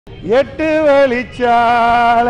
எட்டு வழிச்சால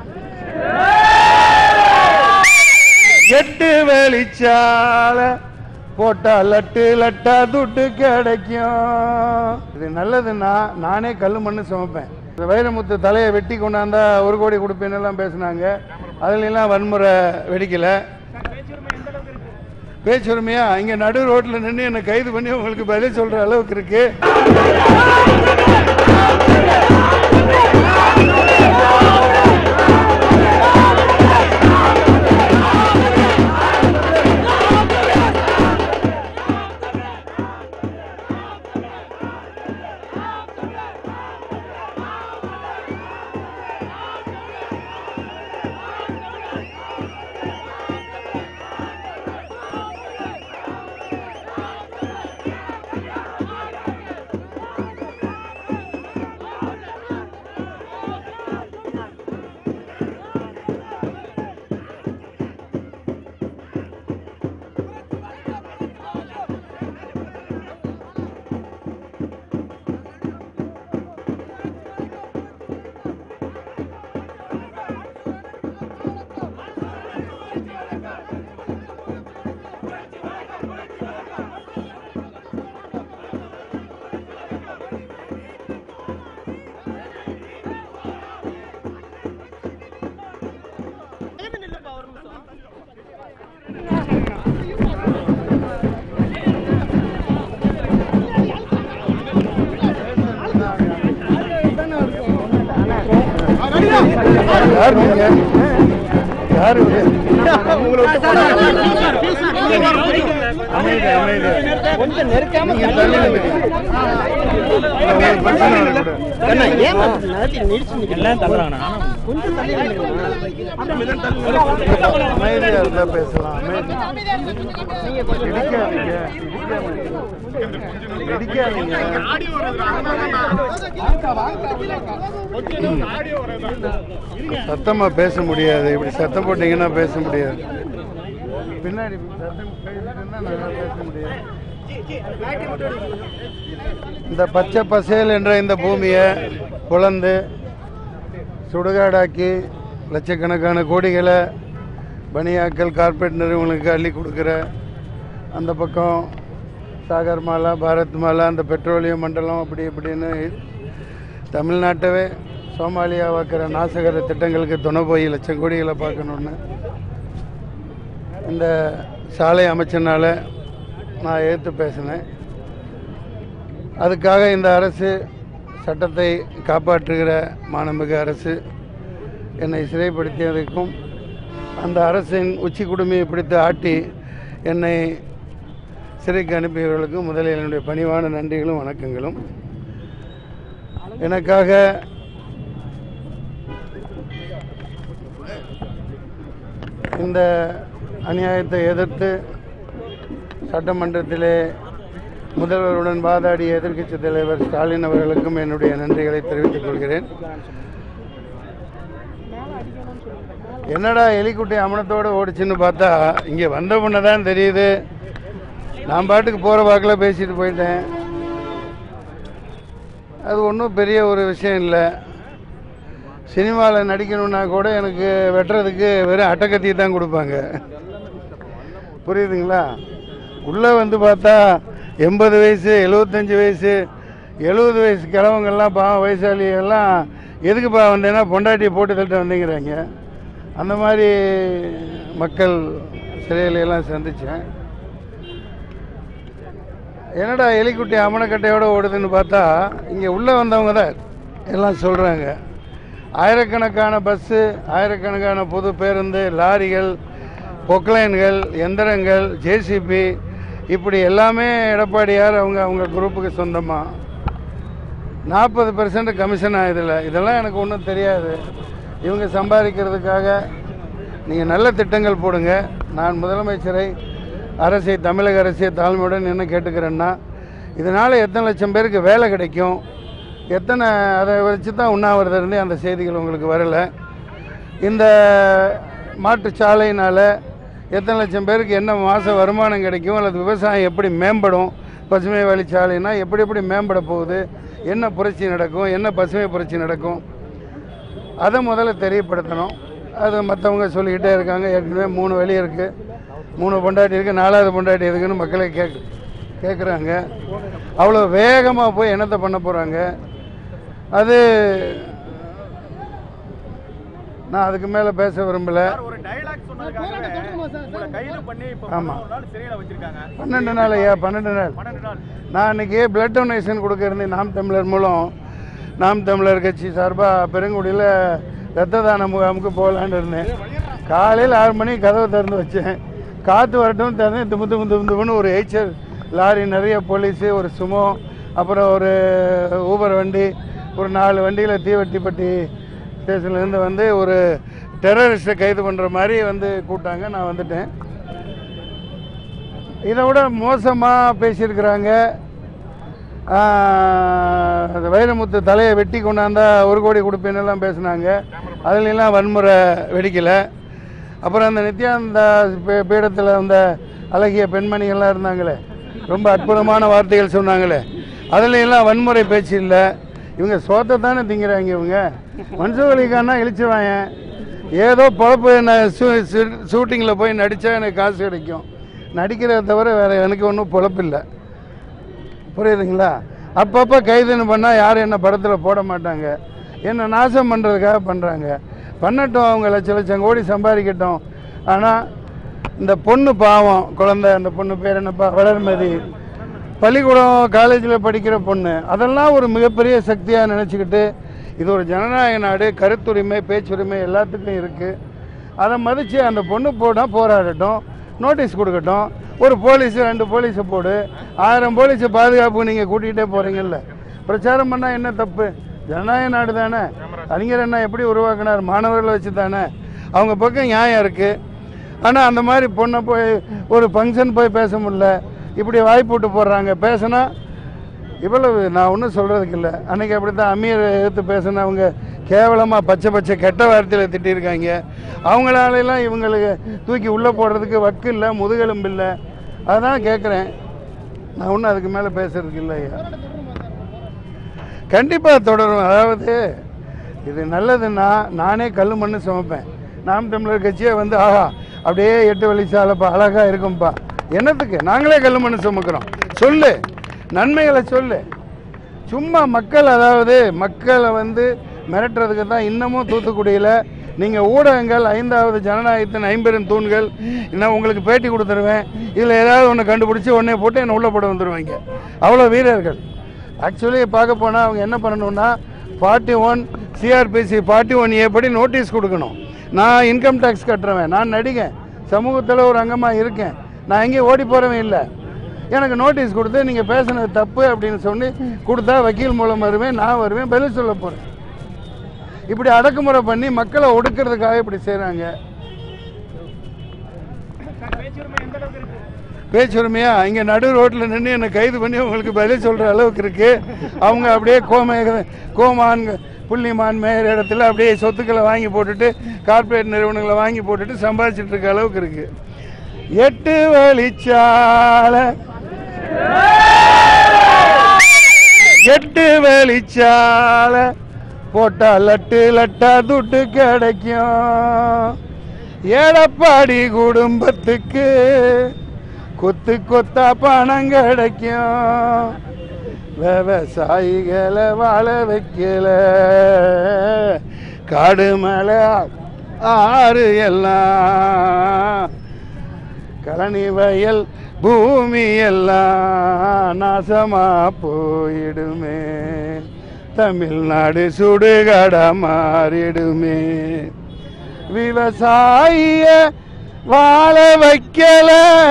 எட்டு வெளிச்சால போட்டா லட்டு லட்டா துட்டு கிடைக்கும் இது நல்லதுன்னா நானே கல்லு மண்ணு சுமப்பேன் இந்த வைரமுத்து தலையை வெட்டி கொண்டாந்தா ஒரு கோடி கொடுப்பேன்னு எல்லாம் பேசுனாங்க அதுல எல்லாம் வன்முறை வெடிக்கல பேச்சுரிமையா இங்க நடு ரோட்ல நின்று என்னை கைது பண்ணி உங்களுக்கு பதில் சொல்ற அளவுக்கு இருக்கு யார் நீங்க யார் இவரு? அமைதி அமைதி கொஞ்சம் நெருக்காம நீங்க தள்ளி நில்லுங்க. உங்களுக்கு பிரச்சனை வரக்கூடாது. கண்ணா ஏமா நேரத்தில் நிறுத்தி நிற்கிறேன் கொஞ்சம் தள்ளி நில்லுங்கண்ணா. அமைதியா இருந்தா பேசலாம் அமைதி இடிக்காதீங்க இடிக்காதீங்க சத்தமா பேச முடியாது இப்படி சத்தம் போட்டீங்கன்னா பேச முடியாது பின்னாடி சத்தம் பேசிட்டு இருந்தா நல்லா பேச முடியாது இந்த பச்சை பசேல் என்ற இந்த பூமியை புலந்து சுடுகாடாக்கி லட்சக்கணக்கான கோடிகளை பனியாக்கள் கார்ப்பரேட் நிறுவனங்களுக்கு அள்ளி கொடுக்குற அந்த பக்கம் சாகர் மாலா பாரத் மாலா அந்த பெட்ரோலியம் மண்டலம் அப்படி இப்படின்னு தமிழ்நாட்டவே சோமாலியாவாக்குற நாசகர திட்டங்களுக்கு துணை போய் லட்சம் கோடிகளை பார்க்கணுன்னு இந்த சாலை அமைச்சனால நான் எதிர்த்து பேசினேன் அதுக்காக இந்த அரசு சட்டத்தை காப்பாற்றுகிற மாண்புமிகு அரசு என்னை சிறைப்படுத்தியதற்கும் அந்த அரசின் உச்சி குடுமையை பிடித்து ஆட்டி என்னை சிறைக்கு அனுப்பியவர்களுக்கும் முதலில் என்னுடைய பணிவான நன்றிகளும் வணக்கங்களும் எனக்காக இந்த அநியாயத்தை எதிர்த்து சட்டமன்றத்திலே முதல்வருடன் வாதாடிய எதிர்க்கட்சி தலைவர் ஸ்டாலின் அவர்களுக்கும் என்னுடைய நன்றிகளை தெரிவித்துக் கொள்கிறேன் என்னடா எலிக்குட்டி அமனத்தோடு ஓடிச்சுன்னு பார்த்தா இங்கே வந்த பொண்ணை தான் தெரியுது நான் பாட்டுக்கு போகிற வாக்கில் பேசிட்டு போயிட்டேன் அது ஒன்றும் பெரிய ஒரு விஷயம் இல்லை சினிமாவில் நடிக்கணும்னா கூட எனக்கு வெட்டுறதுக்கு வெறும் அட்டக்கத்தி தான் கொடுப்பாங்க புரியுதுங்களா உள்ளே வந்து பார்த்தா எண்பது வயசு எழுபத்தஞ்சி வயசு எழுபது வயசு கிழவங்கெல்லாம் பாவம் வயசாளி எல்லாம் எதுக்குப்பா வந்தேன்னா பொண்டாட்டியை போட்டு தள்ளிட்டு வந்தீங்கிறாங்க அந்த மாதிரி மக்கள் சிறையில எல்லாம் சந்தித்தேன் என்னடா எலிக்குட்டி அமனக்கட்டையோட ஓடுதுன்னு பார்த்தா இங்கே உள்ளே வந்தவங்க தான் எல்லாம் சொல்கிறாங்க ஆயிரக்கணக்கான பஸ்ஸு ஆயிரக்கணக்கான பொது பேருந்து லாரிகள் பொக்லைன்கள் எந்திரங்கள் ஜேசிபி இப்படி எல்லாமே எடப்பாடியார் அவங்க அவங்க குரூப்புக்கு சொந்தமாக நாற்பது பெர்சன்ட் கமிஷன் ஆகுதில்ல இதெல்லாம் எனக்கு ஒன்றும் தெரியாது இவங்க சம்பாதிக்கிறதுக்காக நீங்கள் நல்ல திட்டங்கள் போடுங்க நான் முதலமைச்சரை அரசை தமிழக அரசை தாழ்மையுடன் என்ன கேட்டுக்கிறேன்னா இதனால் எத்தனை லட்சம் பேருக்கு வேலை கிடைக்கும் எத்தனை அதை வச்சு தான் உண்ணாவிரதம் அந்த செய்திகள் உங்களுக்கு வரலை இந்த மாற்றுச்சாலையினால் எத்தனை லட்சம் பேருக்கு என்ன மாத வருமானம் கிடைக்கும் அல்லது விவசாயம் எப்படி மேம்படும் பசுமை வழிச்சாலைனா எப்படி எப்படி மேம்பட போகுது என்ன புரட்சி நடக்கும் என்ன பசுமை புரட்சி நடக்கும் அதை முதல்ல தெரியப்படுத்தணும் அது மற்றவங்க சொல்லிக்கிட்டே இருக்காங்க ஏற்கனவே மூணு வழி இருக்குது மூணு பொண்டாட்டி இருக்குது நாலாவது பொண்டாட்டி இருக்குன்னு மக்களே கேட்க கேட்குறாங்க அவ்வளோ வேகமாக போய் என்னத்தை பண்ண போகிறாங்க அது நான் அதுக்கு மேலே பேச விரும்பலை ஒரு டைலாக் சொன்னதுக்காகவே உங்களை கைது பண்ணி இப்போ ஆமா. ஒரு நாள் சிறையில் வச்சிருக்காங்க பன்னெண்டு நாள் ஐயா பன்னெண்டு நாள் பன்னெண்டு நாள் நான் இன்னைக்கு பிளட் டொனேஷன் கொடுக்க இருந்தேன் நாம் தமிழர் மூலம் நாம் தமிழர் கட்சி சார்பாக பெருங்குடியில் ரத்த தான முகாமுக்கு போகலான்னு இருந்தேன் காலையில் ஆறு மணிக்கு கதவை திறந்து வச்சேன் காற்று வரட்டும் திறந்து தும்பு தும்பு தும்பு தும்புன்னு ஒரு எய்ச்சல் லாரி நிறைய போலீஸு ஒரு சுமோ அப்புறம் ஒரு ஊபர் வண்டி ஒரு நாலு வண்டியில் தீவட்டிப்பட்டி ஸ்டேஷன்லேருந்து வந்து ஒரு டெரரிஸ்ட்டை கைது பண்ணுற மாதிரி வந்து கூட்டாங்க நான் வந்துட்டேன் இதை விட மோசமாக பேசியிருக்கிறாங்க ஆஹ், அந்த வைரமுத்து தலையை வெட்டி கொண்டாந்தா ஒரு கோடி கொடுப்பேன்னெல்லாம் பேசுனாங்க அதுலெல்லாம் வன்முறை வெடிக்கலை அப்புறம் அந்த நித்யானந்தா பீ- பீடத்தில் அந்த அழகிய பெண்மணிகள்லாம் இருந்தாங்களே ரொம்ப அற்புதமான வார்த்தைகள் சொன்னாங்களே அதுல எல்லாம் வன்முறை பேச்சு இல்லை இவங்க சோத்தை தானே திங்கிறாங்க இவங்க மன்சூலிக்கானா இழிச்சுவாங்க ஏதோ பொழப்பு நான் ஷூட்டிங்கில் போய் நடித்தா எனக்கு காசு கிடைக்கும் நடிக்கிறத தவிர வேறு எனக்கு ஒன்றும் பொழப்பு இல்லை புரியுதுங்களா அப்பப்போ கைதுன்னு பண்ணால் யாரும் என்ன படத்தில் போட மாட்டாங்க என்ன நாசம் பண்ணுறதுக்காக பண்ணுறாங்க பண்ணட்டும் அவங்க லட்ச லட்சம் கோடி சம்பாதிக்கட்டும் ஆனால் இந்த பொண்ணு பாவம் குழந்தை அந்த பொண்ணு பேர் என்னப்பா வளர்மதி பள்ளிக்கூடம் காலேஜில் படிக்கிற பொண்ணு அதெல்லாம் ஒரு மிகப்பெரிய சக்தியாக நினச்சிக்கிட்டு இது ஒரு ஜனநாயக நாடு கருத்துரிமை பேச்சுரிமை எல்லாத்துக்கும் இருக்குது அதை மதித்து அந்த பொண்ணு போனால் போராடட்டும் நோட்டீஸ் கொடுக்கட்டும் ஒரு போலீஸ் ரெண்டு போலீஸை போடு ஆயிரம் போலீஸை பாதுகாப்பு நீங்கள் கூட்டிகிட்டே போகிறீங்கல்ல பிரச்சாரம் பண்ணால் என்ன தப்பு ஜனநாயக நாடு தானே அறிஞர் என்ன எப்படி உருவாக்கினார் மாணவர்களை வச்சு தானே அவங்க பக்கம் நியாயம் இருக்குது ஆனால் அந்த மாதிரி பொண்ணை போய் ஒரு ஃபங்க்ஷன் போய் பேச முடியல இப்படி வாய்ப்பு விட்டு போடுறாங்க பேசினா இவ்வளவு நான் ஒன்றும் சொல்கிறதுக்கு இல்லை அன்றைக்கி அப்படி தான் அமீர் எடுத்து பேசினவங்க கேவலமாக பச்சை பச்சை கெட்ட வார்த்தையில் திட்டியிருக்காங்க அவங்களாலெல்லாம் இவங்களுக்கு தூக்கி உள்ளே போடுறதுக்கு வக்கு இல்லை முதுகெலும்பு இல்லை அதான் கேட்குறேன் நான் ஒன்றும் அதுக்கு மேலே பேசுறதுக்கு இல்லை ஐயா கண்டிப்பாக தொடரும் அதாவது இது நல்லதுன்னா நானே கல் மண்ணு சுமப்பேன் நாம் தமிழர் கட்சியே வந்து ஆஹா அப்படியே எட்டு வழிச்சாலைப்பா அழகாக இருக்கும்ப்பா என்னத்துக்கு நாங்களே கல் மண்ணு சுமக்கிறோம் சொல்லு நன்மைகளை சொல்லு சும்மா மக்கள் அதாவது மக்களை வந்து மிரட்டுறதுக்கு தான் இன்னமும் தூத்துக்குடியில் நீங்கள் ஊடகங்கள் ஐந்தாவது ஜனநாயகத்தின் ஐம்பெரும் தூண்கள் இன்னும் உங்களுக்கு பேட்டி கொடுத்துருவேன் இதில் ஏதாவது ஒன்று கண்டுபிடிச்சி உடனே போட்டு என்னை உள்ள போட வந்துடுவாங்க அவ்வளோ வீரர்கள் ஆக்சுவலி பார்க்க போனால் அவங்க என்ன பண்ணணும்னா forty one CrPC forty one A படி நோட்டீஸ் கொடுக்கணும் நான் இன்கம் டேக்ஸ் கட்டுறவன் நான் நடிகன் சமூகத்தில் ஒரு அங்கமாக இருக்கேன் நான் எங்கேயும் ஓடி போகிறவன் இல்லை எனக்கு நோட்டீஸ் கொடுத்து நீங்கள் பேசுனது தப்பு அப்படின்னு சொல்லி கொடுத்தா வக்கீல் மூலம் வருவேன் நான் வருவேன் பதில் சொல்ல போகிறேன் இப்படி அடக்குமுறை பண்ணி மக்களை ஒடுக்கிறதுக்காக இப்படி செய்கிறாங்க பேச்சுரிமையா இங்கே நடு ரோட்டில் நின்று என்னை கைது பண்ணி உங்களுக்கு பதில் சொல்கிற அளவுக்கு இருக்கு அவங்க அப்படியே கோம கோமான் புள்ளிமான் மேயர் இடத்துல அப்படியே சொத்துக்களை வாங்கி போட்டுட்டு கார்ப்பரேட் நிறுவனங்களை வாங்கி போட்டுட்டு சம்பாதிச்சிட்டு இருக்க அளவுக்கு இருக்கு எட்டு வழிச்சாலை எட்டு வெளிச்சாலை போட்டா லட்டு லட்டா துட்டு கிடைக்கும் ஏழப்பாடி குடும்பத்துக்கு கொத்து கொத்தா பணம் கிடைக்கும் விவசாயிகளை வாழ வைக்கல காடு மலை ஆறு எல்லாம் கழனி வயல் பூமி எல்லாம் நாசமா போயிடுமே தமிழ்நாடு சுடுகாடா மாறிடுமே விவசாயிய வாழ வைக்கல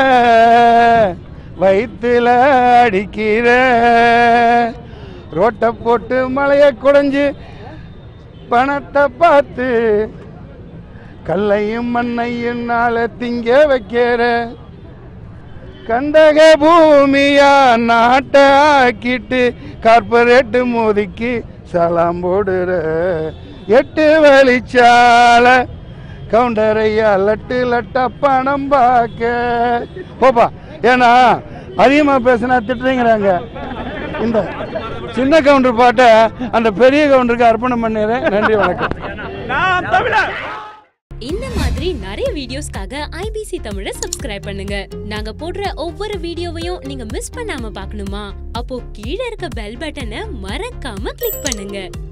வயிற்றுல அடிக்கிற ரோட்டை போட்டு மலையை குடைஞ்சு பணத்தை பார்த்து கல்லையும் மண்ணையும் நாள திங்க வைக்கிற கண்டக பூமியா நாட்டை ஆக்கிட்டு கார்பரேட்டு மோதிக்கு சலாம் போடுற எட்டு வழிச்சால கவுண்டரையா லட்டு லட்டா பணம் பார்க்க போப்பா ஏன்னா அதிகமாக பேசினா திட்டுறீங்கிறாங்க இந்த சின்ன கவுண்டர் பாட்டை அந்த பெரிய கவுண்டருக்கு அர்ப்பணம் பண்ணிடுறேன் நன்றி வணக்கம் நான் தமிழர் இந்த மாதிரி நிறைய வீடியோஸ்க்காக ஐபிசி தமிழை சப்ஸ்கிரைப் பண்ணுங்க நாங்க போடுற ஒவ்வொரு வீடியோவையும் நீங்க மிஸ் பண்ணாம பார்க்கணுமா அப்போ கீழே இருக்க பெல் பட்டனை மறக்காம கிளிக் பண்ணுங்க